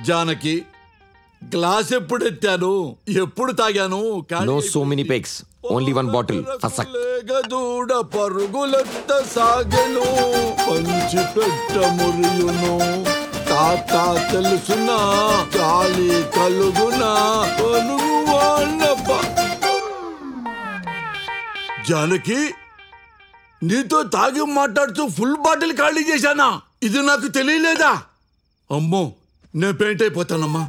Janaki glass ఎప్పుడు ఎత్తాను ఎప్పుడు తాగాను కానీ no so many pegs only one bottle ఫసక్ లేగదూడ పరుగులెత్త సాగెను పంచి పెట్ట మురియును తాత తెలుసునా గాలి కలుగునా పలుగు వాళ్ళ జానకి నీతో తాగి మాట్లాడుతూ ఫుల్ బాటిల్ ఖాళీ చేశానా ఇది నాకు తెలియలేదా అమ్మో నేను పెయింట్ అయిపోతానమ్మా